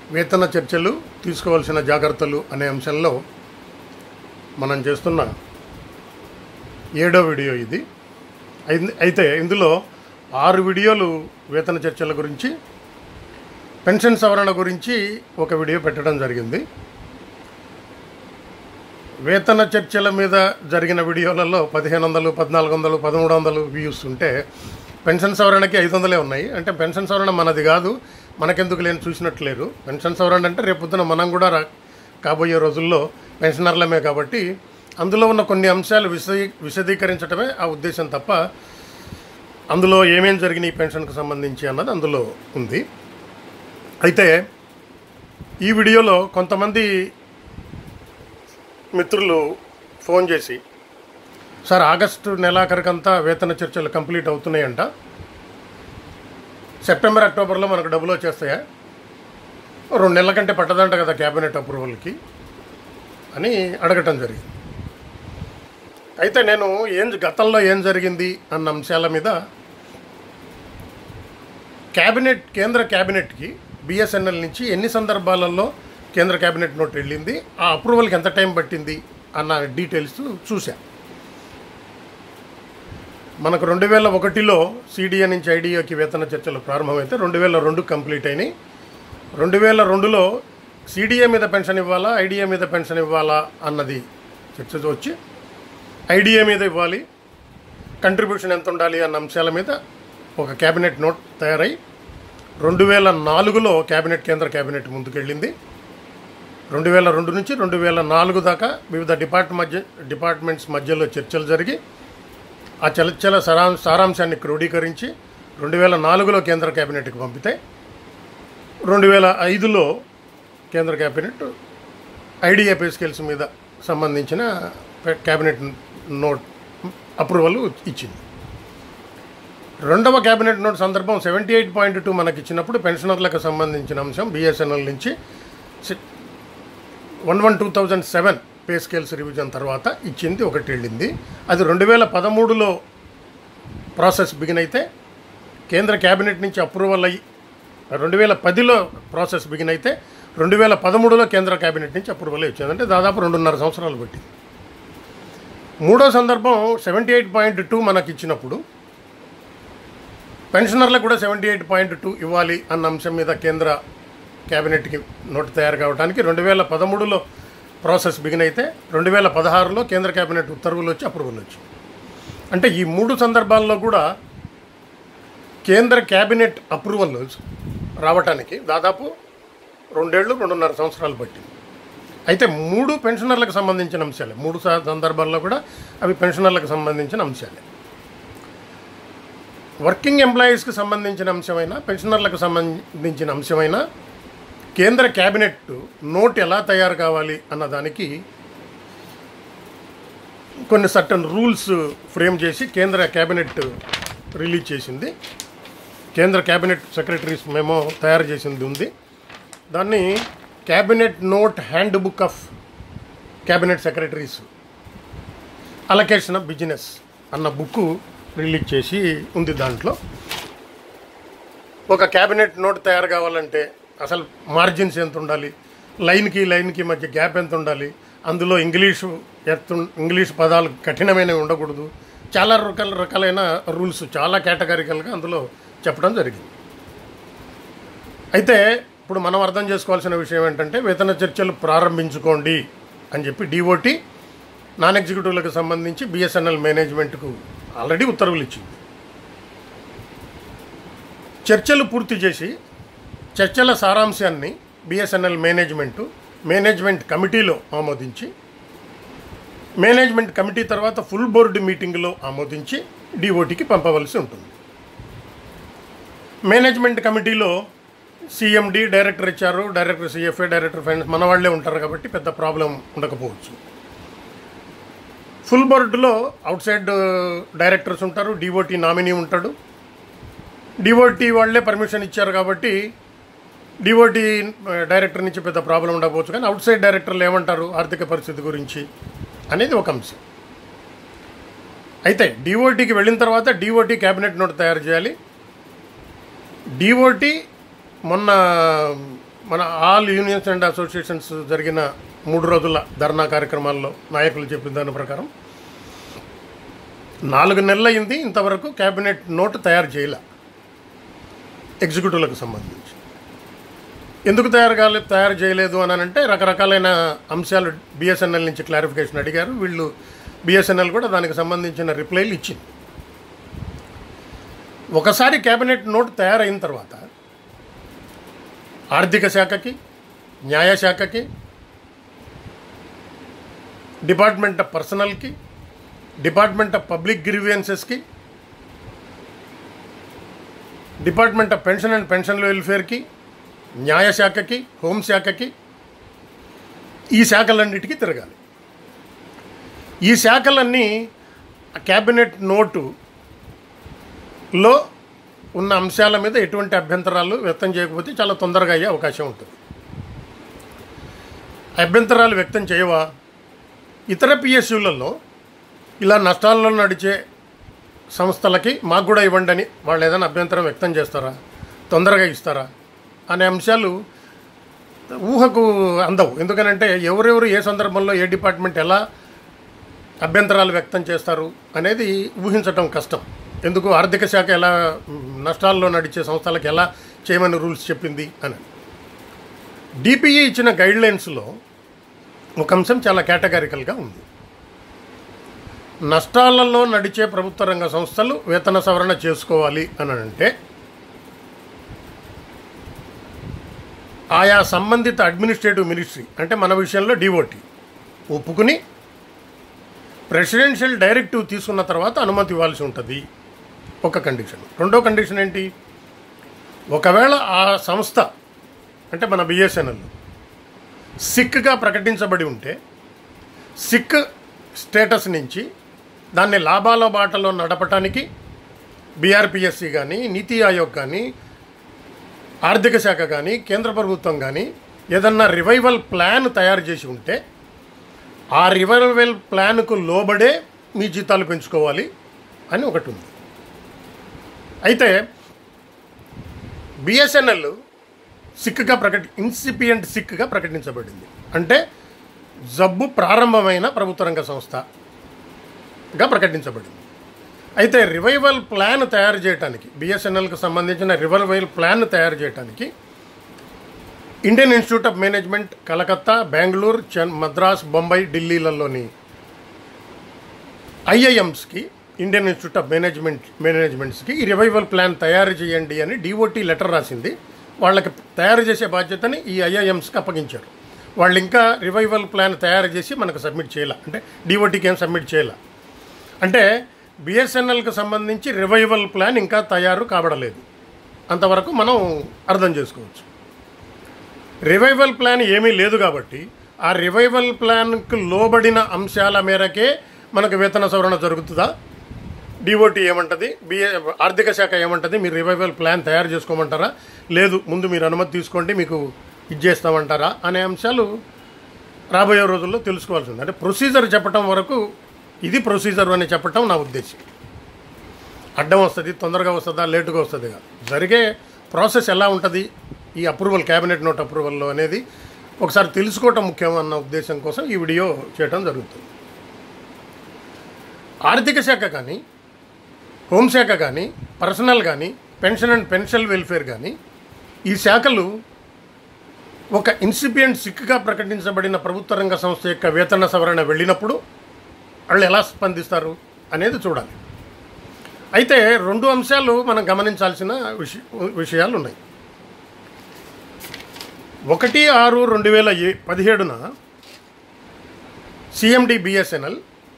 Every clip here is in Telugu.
వేతన చర్చలు తీసుకోవాల్సిన జాగ్రత్తలు అనే అంశంలో మనం చేస్తున్న ఏడో వీడియో ఇది అయి- అయితే ఇందులో ఆరు వీడియోలు వేతన చర్చల గురించి పెన్షన్ సవరణ గురించి ఒక వీడియో పెట్టడం జరిగింది వేతన చర్చల మీద జరిగిన వీడియోలలో పదిహేను వందలు పద్నాలుగు వందలు పదమూడు వందలు వ్యూస్ ఉంటే పెన్షన్ సవరణకి ఐదు వందలే ఉన్నాయి అంటే పెన్షన్ సవరణ మనది కాదు మనకెందుకు లేని చూసినట్టు లేరు పెన్షన్ సవరణ అంటే రేపొద్దున మనం కూడా రా కాబోయే రోజుల్లో పెన్షనర్లమే కాబట్టి అందులో ఉన్న కొన్ని అంశాలు విశదీ విశదీకరించడమే ఆ ఉద్దేశం తప్ప అందులో ఏమేం జరిగినాయి పెన్షన్కు సంబంధించి అన్నది అందులో ఉంది అయితే ఈ వీడియోలో కొంతమంది మిత్రులు ఫోన్ చేసి సార్ ఆగస్టు నెలాఖరికంతా వేతన చర్చలు కంప్లీట్ అవుతున్నాయంట సెప్టెంబర్ అక్టోబర్లో మనకు డబ్బులు వచ్చేస్తాయా రెండు నెలల కంటే పట్టదంట కదా క్యాబినెట్ అప్రూవల్కి అని అడగటం జరిగింది అయితే నేను ఏం గతంలో ఏం జరిగింది అన్న అంశాల మీద క్యాబినెట్ కేంద్ర క్యాబినెట్కి బిఎస్ఎన్ఎల్ నుంచి ఎన్ని సందర్భాలలో కేంద్ర క్యాబినెట్ నోట్ వెళ్ళింది ఆ అప్రూవల్కి ఎంత టైం పట్టింది అన్న డీటెయిల్స్ చూసా మనకు రెండు వేల ఒకటిలో సిడిఏ నుంచి ఐడియాకి వేతన చర్చలు ప్రారంభమైతే రెండు వేల రెండు కంప్లీట్ అయినాయి రెండు వేల రెండులో సిడిఏ మీద పెన్షన్ ఇవ్వాలా ఐడిఏ మీద పెన్షన్ ఇవ్వాలా అన్నది చర్చ వచ్చి ఐడిఏ మీద ఇవ్వాలి కంట్రిబ్యూషన్ ఎంత ఉండాలి అన్న అంశాల మీద ఒక క్యాబినెట్ నోట్ తయారై రెండు వేల నాలుగులో క్యాబినెట్ కేంద్ర క్యాబినెట్ ముందుకెళ్ళింది రెండు వేల రెండు నుంచి రెండు వేల నాలుగు దాకా వివిధ డిపార్ట్ మధ్య డిపార్ట్మెంట్స్ మధ్యలో చర్చలు జరిగి ఆ చర్చల సారా సారాంశాన్ని క్రోడీకరించి రెండు వేల నాలుగులో కేంద్ర క్యాబినెట్కి పంపితే రెండు వేల ఐదులో కేంద్ర క్యాబినెట్ ఐడిఏ పే స్కేల్స్ మీద సంబంధించిన క్యాబినెట్ నోట్ అప్రూవల్ ఇచ్చింది రెండవ క్యాబినెట్ నోట్ సందర్భం సెవెంటీ ఎయిట్ పాయింట్ టూ మనకి ఇచ్చినప్పుడు పెన్షనర్లకు సంబంధించిన అంశం బిఎస్ఎన్ఎల్ నుంచి one one two thousand seven pay scales revision తర్వాత ఇచ్చింది ఒకటి వెళ్ళింది అది రెండు వేల పదమూడులో ప్రాసెస్ బిగిన్ అయితే కేంద్ర క్యాబినెట్ నుంచి అప్రూవల్ అయ్యి రెండు వేల పదిలో ప్రాసెస్ బిగిన్ అయితే రెండు వేల పదమూడులో కేంద్ర క్యాబినెట్ నుంచి అప్రూవల్ ఇచ్చింది అంటే దాదాపు రెండున్నర సంవత్సరాలు పట్టింది మూడో సందర్భం సెవెంటీ ఎయిట్ పాయింట్ టూ మనకి ఇచ్చినప్పుడు పెన్షనర్లకు కూడా సెవెంటీ ఎయిట్ పాయింట్ టూ ఇవ్వాలి అన్న అంశం మీద కేంద్ర క్యాబినెట్కి నోటు తయారు కావడానికి రెండు వేల పదమూడులో ప్రాసెస్ బిగిన్ అయితే రెండు వేల పదహారులో కేంద్ర క్యాబినెట్ ఉత్తర్వులు వచ్చి అప్రూవల్ వచ్చి అంటే ఈ మూడు సందర్భాల్లో కూడా కేంద్ర క్యాబినెట్ అప్రూవల్ రావటానికి దాదాపు రెండేళ్ళు రెండున్నర సంవత్సరాలు పట్టింది అయితే మూడు పెన్షనర్లకు సంబంధించిన అంశాలే మూడు స- సందర్భాల్లో కూడా అవి పెన్షనర్లకు సంబంధించిన అంశాలే వర్కింగ్ ఎంప్లాయీస్కి సంబంధించిన అంశమైన పెన్షనర్లకు సంబంధించిన అంశమైన కేంద్ర క్యాబినెట్ నోట్ ఎలా తయారు కావాలి అన్న దానికి కొన్ని సర్టన్ రూల్స్ ఫ్రేమ్ చేసి కేంద్ర క్యాబినెట్ రిలీజ్ చేసింది కేంద్ర క్యాబినెట్ సెక్రటరీస్ మేము తయారు చేసింది ఉంది దాన్ని cabinet note hand book of cabinet secretaries allocation of business అన్న బుక్ రిలీజ్ చేసి ఉంది దాంట్లో ఒక క్యాబినెట్ నోట్ తయారు కావాలంటే అసలు మార్జిన్స్ ఎంత ఉండాలి లైన్కి లైన్కి మధ్య గ్యాప్ ఎంత ఉండాలి అందులో ఇంగ్లీషు ఎత్తు ఇంగ్లీష్ పదాలు కఠినమైనవి ఉండకూడదు చాలా రకాల రకాలైన రూల్స్ చాలా కేటగారికల్గా అందులో చెప్పడం జరిగింది అయితే ఇప్పుడు మనం అర్థం చేసుకోవాల్సిన విషయం ఏంటంటే వేతన చర్చలు ప్రారంభించుకోండి అని చెప్పి డిఓటి నాన్ ఎగ్జిక్యూటివ్లకు సంబంధించి బిఎస్ఎన్ఎల్ మేనేజ్మెంట్కు ఆల్రెడీ ఉత్తర్వులు ఇచ్చింది చర్చలు పూర్తి చేసి చర్చల సారాంశాన్ని బిఎస్ఎన్ఎల్ మేనేజ్మెంటు మేనేజ్మెంట్ కమిటీలో ఆమోదించి మేనేజ్మెంట్ కమిటీ తర్వాత ఫుల్ బోర్డు మీటింగ్లో ఆమోదించి డిఓటికి పంపవలసి ఉంటుంది మేనేజ్మెంట్ కమిటీలో సిఎండి డైరెక్టర్ ఇచ్చారు డైరెక్టర్ సిఎఫ్ఏ డైరెక్టర్ ఫైనాన్స్ మన వాళ్ళే ఉంటారు కాబట్టి పెద్ద ప్రాబ్లం ఉండకపోవచ్చు ఫుల్ బోర్డులో అవుట్ సైడ్ డైరెక్టర్స్ ఉంటారు డిఓటి నామినీ ఉంటాడు డిఓటి వాళ్ళే పర్మిషన్ ఇచ్చారు కాబట్టి డిఓటి డైరెక్టర్ నుంచి పెద్ద ప్రాబ్లం ఉండకపోవచ్చు కానీ అవుట్ సైడ్ డైరెక్టర్లు ఏమంటారు ఆర్థిక పరిస్థితి గురించి అనేది ఒక అంశం అయితే డిఓటికి వెళ్ళిన తర్వాత డిఓటి క్యాబినెట్ నోట్ తయారు చేయాలి డిఓటి మొన్న మన ఆల్ యూనియన్స్ అండ్ అసోసియేషన్స్ జరిగిన మూడు రోజుల ధర్నా కార్యక్రమాల్లో నాయకులు చెప్పిన దాని ప్రకారం నాలుగు నెలలు అయింది ఇంతవరకు క్యాబినెట్ నోట్ తయారు చేయలే ఎగ్జిక్యూటివ్లకు సంబంధించి ఎందుకు తయారు కాలేదు తయారు చేయలేదు అని అంటే రకరకాలైన అంశాలు బిఎస్ఎన్ఎల్ నుంచి క్లారిఫికేషన్ అడిగారు వీళ్ళు బిఎస్ఎన్ఎల్ కూడా దానికి సంబంధించిన రిప్లైలు ఇచ్చింది ఒకసారి కేబినెట్ నోట్ తయారైన తర్వాత ఆర్థిక శాఖకి న్యాయశాఖకి డిపార్ట్మెంట్ ఆఫ్ పర్సనల్కి డిపార్ట్మెంట్ ఆఫ్ పబ్లిక్ గ్రీవియన్సెస్కి department of pension and pension వెల్ఫేర్కి న్యాయశాఖకి హోంశాఖకి ఈ శాఖలన్నిటికీ తిరగాలి ఈ శాఖలన్నీ క్యాబినెట్ నోటులో ఉన్న అంశాల మీద ఎటువంటి అభ్యంతరాలు వ్యక్తం చేయకపోతే చాలా తొందరగా అయ్యే అవకాశం ఉంటుంది అభ్యంతరాలు వ్యక్తం చేయవా ఇతర పిఎస్యులలో ఇలా నష్టాల్లో నడిచే సంస్థలకి మాకు కూడా ఇవ్వండి అని వాళ్ళు ఏదైనా అభ్యంతరం వ్యక్తం చేస్తారా తొందరగా ఇస్తారా అనే అంశాలు ఊహకు అందవు ఎందుకనంటే ఎవరెవరు ఏ సందర్భంలో ఏ డిపార్ట్మెంట్ ఎలా అభ్యంతరాలు వ్యక్తం చేస్తారు అనేది ఊహించటం కష్టం ఎందుకు ఆర్థిక శాఖ ఎలా మ్, నష్టాల్లో నడిచే సంస్థలకు ఎలా చేయమని రూల్స్ చెప్పింది అని డిపిఈ ఇచ్చిన గైడ్లైన్స్లో ఒక అంశం చాలా కేటగారికల్గా ఉంది నష్టాలలో నడిచే ప్రభుత్వ రంగ సంస్థలు వేతన సవరణ చేసుకోవాలి అని అంటే ఆయా సంబంధిత అడ్మినిస్ట్రేటివ్ మినిస్ట్రీ అంటే మన విషయంలో డిఓటి ఒప్పుకుని ప్రెసిడెన్షియల్ డైరెక్టివ్ తీసుకున్న తర్వాత అనుమతి ఇవ్వాల్సి ఉంటుంది ఒక కండిషన్ రెండో కండిషన్ ఏంటి ఒకవేళ ఆ సంస్థ అంటే మన బిఎస్ఎన్ఎల్ సిక్గా ప్రకటించబడి ఉంటే సిక్ స్టేటస్ నుంచి దాన్ని లాభాల బాటలో నడపటానికి బీఆర్పిఎస్సి కానీ నీతి ఆయోగ్ కానీ ఆర్థిక శాఖ కానీ కేంద్ర ప్రభుత్వం కానీ ఏదన్నా రివైవల్ ప్లాన్ తయారు చేసి ఉంటే ఆ రివైవల్ ప్లాన్కు లోబడే మీ జీతాలు పెంచుకోవాలి అని ఒకటి ఉంది అయితే బిఎస్ఎన్ఎల్ సిక్గా ప్రకటి ఇన్సిపియంట్ సిక్గా ప్రకటించబడింది అంటే జబ్బు ప్రారంభమైన ప్రభుత్వ రంగ సంస్థగా ప్రకటించబడింది అయితే రివైవల్ ప్లాన్ తయారు చేయడానికి బిఎస్ఎన్ఎల్కి సంబంధించిన రివైవల్ ప్లాన్ తయారు చేయడానికి Indian institute of management Calcutta Bengaluru చెన్ మద్రాస్ బొంబాయి ఢిల్లీలలోని ఐఐఎమ్స్కి ఇండియన్ ఇన్స్టిట్యూట్ ఆఫ్ మేనేజ్మెంట్ మేనేజ్మెంట్స్కి ఈ రివైవల్ ప్లాన్ తయారు చేయండి అని డిఓటి లెటర్ రాసింది వాళ్ళకి తయారు చేసే బాధ్యతని ఈ ఐఐఎమ్స్కి అప్పగించారు వాళ్ళు ఇంకా రివైవల్ ప్లాన్ తయారు చేసి మనకు సబ్మిట్ చేయాల అంటే డిఓటీకి ఏం సబ్మిట్ చేయాల అంటే బిఎస్ఎన్ఎల్కి సంబంధించి రివైవల్ ప్లాన్ ఇంకా తయారు కాబడలేదు అంతవరకు మనం అర్థం చేసుకోవచ్చు రివైవల్ ప్లాన్ ఏమీ లేదు కాబట్టి ఆ రివైవల్ ప్లాన్కు లోబడిన అంశాల మేరకే మనకు వేతన సవరణ జరుగుతుందా డిఓటి ఏమంటది బిఏ ఆర్థిక శాఖ ఏమంటది మీరు రివైవల్ ప్లాన్ తయారు చేసుకోమంటారా లేదు ముందు మీరు అనుమతి తీసుకోండి మీకు ఇచ్చేస్తామంటారా అనే అంశాలు రాబోయే రోజుల్లో తెలుసుకోవాల్సి ఉంది అంటే ప్రొసీజర్ చెప్పటం వరకు ఇది ప్రొసీజర్ అని చెప్పటం నా ఉద్దేశం అడ్డం వస్తుంది తొందరగా వస్తుందా లేటుగా వస్తుందిగా జరిగే ప్రాసెస్ ఎలా ఉంటుంది ఈ అప్రూవల్ క్యాబినెట్ నోట్ అప్రూవల్లో అనేది ఒకసారి తెలుసుకోవటం ముఖ్యం అన్న ఉద్దేశం కోసం ఈ వీడియో చేయడం జరుగుతుంది ఆర్థిక శాఖ కానీ హోంశాఖ కానీ పర్సనల్ కానీ పెన్షన్ అండ్ పెన్షన్ వెల్ఫేర్ కానీ ఈ శాఖలు ఒక ఇన్సిపియంట్ సిక్గా ప్రకటించబడిన ప్రభుత్వ రంగ సంస్థ యొక్క వేతన సవరణ వెళ్ళినప్పుడు వాళ్ళు ఎలా స్పందిస్తారు అనేది చూడాలి అయితే రెండు అంశాలు మనం గమనించాల్సిన విష విషయాలు ఉన్నాయి ఒకటి ఆరు రెండు వేల ఏ పదిహేడున సిఎండి బిఎస్ఎన్ఎల్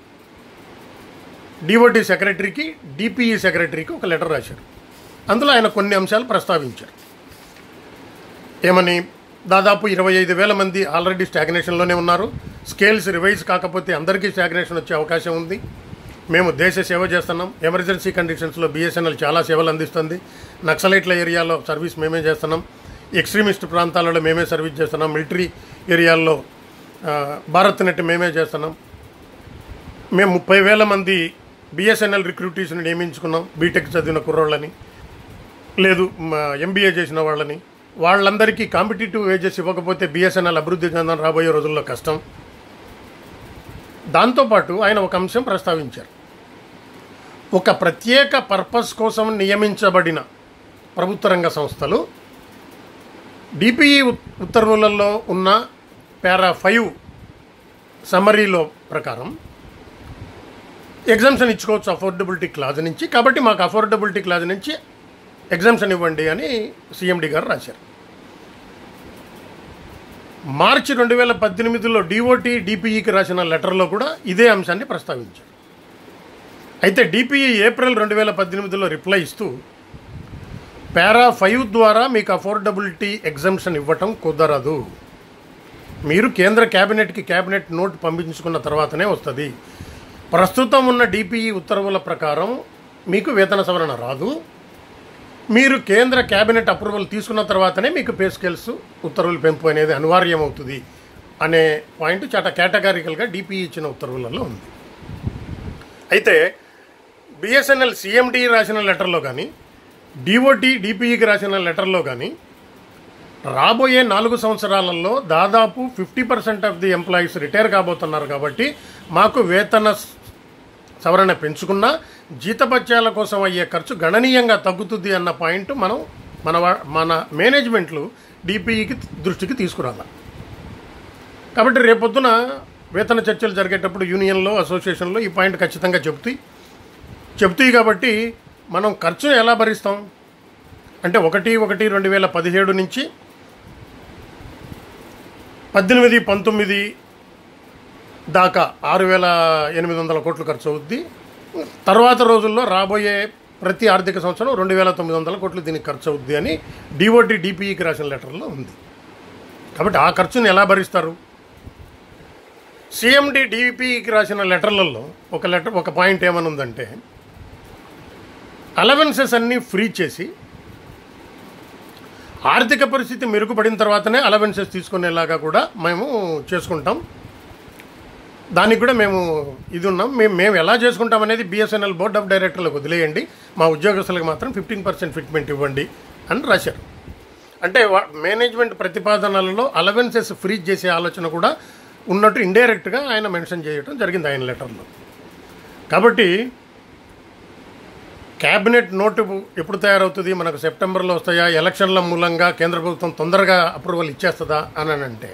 డిఓటి సెక్రటరీకి డిపిఈ సెక్రటరీకి ఒక లెటర్ రాశారు అందులో ఆయన కొన్ని అంశాలు ప్రస్తావించారు ఏమని దాదాపు ఇరవై ఐదు వేల మంది ఆల్రెడీ స్టాగ్నేషన్లోనే ఉన్నారు స్కేల్స్ రివైజ్ కాకపోతే అందరికీ స్టాగ్నేషన్ వచ్చే అవకాశం ఉంది మేము దేశ సేవ చేస్తున్నాం ఎమర్జెన్సీ కండిషన్స్లో బిఎస్ఎన్ఎల్ చాలా సేవలు అందిస్తుంది నక్సలైట్ల ఏరియాలో సర్వీస్ మేమే చేస్తున్నాం ఎక్స్ట్రీమిస్ట్ ప్రాంతాలలో మేమే సర్వీస్ చేస్తున్నాం మిలిటరీ ఏరియాల్లో ఆ, భారత్ నెట్ మేమే చేస్తున్నాం మేము ముప్పై వేల మంది బిఎస్ఎన్ఎల్ రిక్రూటీస్ని నియమించుకున్నాం బీటెక్ చదివిన కుర్రోళ్ళని లేదు ఎంబీఏ చేసిన వాళ్ళని వాళ్ళందరికీ కాంపిటేటివ్ వేజెస్ ఇవ్వకపోతే బిఎస్ఎన్ఎల్ అభివృద్ధి చెందడం రాబోయే రోజుల్లో కష్టం దాంతోపాటు ఆయన ఒక అంశం ప్రస్తావించారు ఒక ప్రత్యేక పర్పస్ కోసం నియమించబడిన ప్రభుత్వ రంగ సంస్థలు డిపిఈ ఉత్తర్వులలో ఉన్న పారా ఫైవ్ సమరీలో ప్రకారం ఎగ్జామ్షన్ ఇచ్చుకోవచ్చు అఫోర్డబిలిటీ క్లాజ్ నుంచి కాబట్టి మాకు అఫోర్డబిలిటీ క్లాజ్ నుంచి ఎగ్జామ్షన్ ఇవ్వండి అని సీఎండి గారు రాశారు మార్చి రెండు వేల పద్దెనిమిదిలో డిఓటి డిపిఈకి రాసిన లెటర్లో కూడా ఇదే అంశాన్ని ప్రస్తావించారు అయితే డిపిఈ ఏప్రిల్ రెండు వేల పద్దెనిమిదిలో రిప్లై ఇస్తూ పారా ఫైవ్ ద్వారా మీకు అఫోర్డబిలిటీ ఎగ్జామ్షన్ ఇవ్వటం కుదరదు మీరు కేంద్ర క్యాబినెట్కి క్యాబినెట్ నోట్ పంపించుకున్న తర్వాతనే వస్తుంది ప్రస్తుతం ఉన్న డిపిఈ ఉత్తర్వుల ప్రకారం మీకు వేతన సవరణ రాదు మీరు కేంద్ర క్యాబినెట్ అప్రూవల్ తీసుకున్న తర్వాతనే మీకు పే స్కేల్స్ ఉత్తర్వులు పెంపు అనేది అనివార్యమవుతుంది అనే పాయింట్ చాలా కేటగారికల్గా డిపిఈ ఇచ్చిన ఉత్తర్వులలో ఉంది అయితే బిఎస్ఎన్ఎల్ సిఎండి రాసిన లెటర్లో కానీ డిఓటి డిపిఈకి రాసిన లెటర్లో కానీ రాబోయే నాలుగు సంవత్సరాలలో దాదాపు fifty percent of the employees retire కాబోతున్నారు కాబట్టి మాకు వేతన స- సవరణ పెంచుకున్నా జీతభత్యాల కోసం అయ్యే ఖర్చు గణనీయంగా తగ్గుతుంది అన్న పాయింట్ మనం మన వా- మన మేనేజ్మెంట్లు డిపిఈకి దృష్టికి తీసుకురావాలి కాబట్టి రేపొద్దున వేతన చర్చలు జరిగేటప్పుడు యూనియన్లో అసోసియేషన్లో ఈ పాయింట్ ఖచ్చితంగా చెబుతాయి చెబుతాయి కాబట్టి మనం ఖర్చును ఎలా భరిస్తాం అంటే ఒకటి ఒకటి రెండు వేల పదిహేడు నుంచి పద్దెనిమిది పంతొమ్మిది దాకా ఆరు వేల ఎనిమిది వందల కోట్లు ఖర్చు అవుద్ది తర్వాత రోజుల్లో రాబోయే ప్రతి ఆర్థిక సంవత్సరం రెండు వేల తొమ్మిది వందల కోట్లు దీనికి ఖర్చు అవుద్ది అని డిఓటి డిపిఈకి రాసిన లెటర్లో ఉంది కాబట్టి ఆ ఖర్చుని ఎలా భరిస్తారు సిఎండి డిపిఈకి రాసిన లెటర్లలో ఒక లెటర్ ఒక పాయింట్ ఏమని ఉందంటే అలవెన్సెస్ అన్నీ ఫ్రీ చేసి ఆర్థిక పరిస్థితి మెరుగుపడిన తర్వాతనే అలవెన్సెస్ తీసుకునేలాగా కూడా మేము చేసుకుంటాం దానికి కూడా మేము ఇది ఉన్నాం మేము మేము ఎలా చేసుకుంటాం అనేది బిఎస్ఎన్ఎల్ బోర్డ్ ఆఫ్ డైరెక్టర్లకు వదిలేయండి మా ఉద్యోగస్తులకు మాత్రం ఫిఫ్టీన్ పర్సెంట్ ఫిట్మెంట్ ఇవ్వండి అని రాశారు అంటే వా- మేనేజ్మెంట్ ప్రతిపాదనలలో అలవెన్సెస్ ఫ్రీ చేసే ఆలోచన కూడా ఉన్నట్టు ఇండైరెక్ట్గా ఆయన మెన్షన్ చేయడం జరిగింది ఆయన లెటర్లో కాబట్టి క్యాబినెట్ నోటు ఎప్పుడు తయారవుతుంది మనకు సెప్టెంబర్లో వస్తాయా ఎలక్షన్ల మూలంగా కేంద్ర ప్రభుత్వం తొందరగా అప్రూవల్ ఇచ్చేస్తుందా అని అని అంటే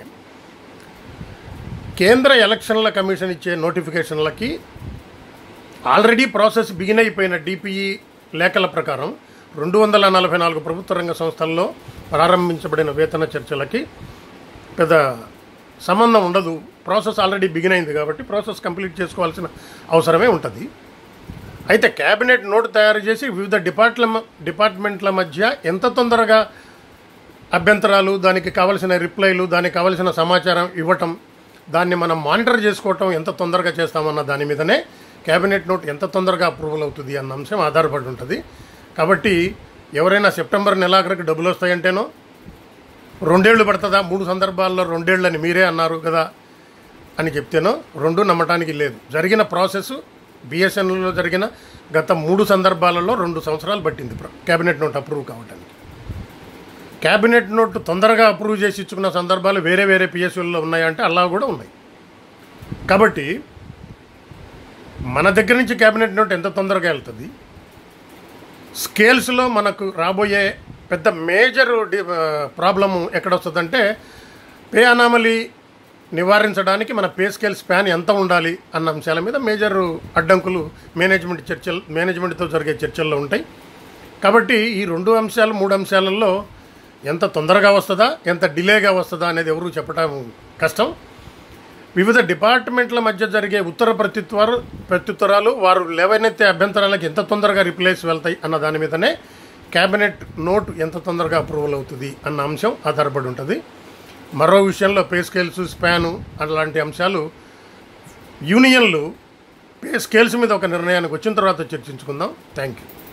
కేంద్ర ఎలక్షన్ల కమిషన్ ఇచ్చే నోటిఫికేషన్లకి ఆల్రెడీ ప్రాసెస్ బిగిన్ అయిపోయిన డిపిఈ లేఖల ప్రకారం రెండు వందల నలభై నాలుగు ప్రభుత్వ రంగ సంస్థల్లో ప్రారంభించబడిన వేతన చర్చలకి పెద్ద సంబంధం ఉండదు ప్రాసెస్ ఆల్రెడీ బిగిన్ అయింది కాబట్టి ప్రాసెస్ కంప్లీట్ చేసుకోవాల్సిన అవసరమే ఉంటుంది అయితే క్యాబినెట్ నోటు తయారు చేసి వివిధ డిపార్ట్ల డిపార్ట్మెంట్ల మధ్య ఎంత తొందరగా అభ్యంతరాలు దానికి కావలసిన రిప్లైలు దానికి కావలసిన సమాచారం ఇవ్వటం దాన్ని మనం మానిటర్ చేసుకోవటం ఎంత తొందరగా చేస్తామన్న దాని మీదనే క్యాబినెట్ నోట్ ఎంత తొందరగా అప్రూవల్ అవుతుంది అన్న అంశం ఆధారపడి ఉంటుంది కాబట్టి ఎవరైనా సెప్టెంబర్ నెలాఖరికి డబ్బులు వస్తాయంటేనో రెండేళ్లు పడుతుందా మూడు సందర్భాల్లో రెండేళ్ళు అని మీరే అన్నారు కదా అని చెప్తేనో రెండు నమ్మటానికి లేదు జరిగిన ప్రాసెస్ బిఎస్ఎన్ఎల్లో జరిగిన గత మూడు సందర్భాలలో రెండు సంవత్సరాలు పట్టింది ప్ర- క్యాబినెట్ నోట్ అప్రూవ్ కావడానికి క్యాబినెట్ నోట్ తొందరగా అప్రూవ్ చేసి ఇచ్చుకున్న సందర్భాలు వేరే వేరే పిఎస్యూల్లో ఉన్నాయంటే అలా కూడా ఉన్నాయి కాబట్టి మన దగ్గర నుంచి క్యాబినెట్ నోట్ ఎంత తొందరగా వెళ్తుంది స్కేల్స్లో మనకు రాబోయే పెద్ద మేజర్ ప్రాబ్లము ఎక్కడ వస్తుందంటే పే అనామలీ నివారించడానికి మన పే స్కేల్ స్పాన్ ఎంత ఉండాలి అన్న అంశాల మీద మేజర్ అడ్డంకులు మేనేజ్మెంట్ చర్చలు మేనేజ్మెంట్తో జరిగే చర్చల్లో ఉంటాయి కాబట్టి ఈ రెండు అంశాలు మూడు అంశాలలో ఎంత తొందరగా వస్తుందా ఎంత డిలేగా వస్తుందా అనేది ఎవరు చెప్పడం కష్టం వివిధ డిపార్ట్మెంట్ల మధ్య జరిగే ఉత్తర ప్రత్యుత్తరాలు ప్రత్యుత్తరాలు వారు లేవనెత్తే అభ్యంతరాలకు ఎంత తొందరగా రిప్లైస్ వెళ్తాయి అన్న దాని మీదనే క్యాబినెట్ నోట్ ఎంత తొందరగా అప్రూవల్ అవుతుంది అన్న అంశం ఆధారపడి ఉంటుంది మరో విషయంలో పే స్కేల్స్ స్పాను అలాంటి అంశాలు యూనియన్లు పే స్కేల్స్ మీద ఒక నిర్ణయానికి వచ్చిన తర్వాత చర్చించుకుందాం థ్యాంక్ యూ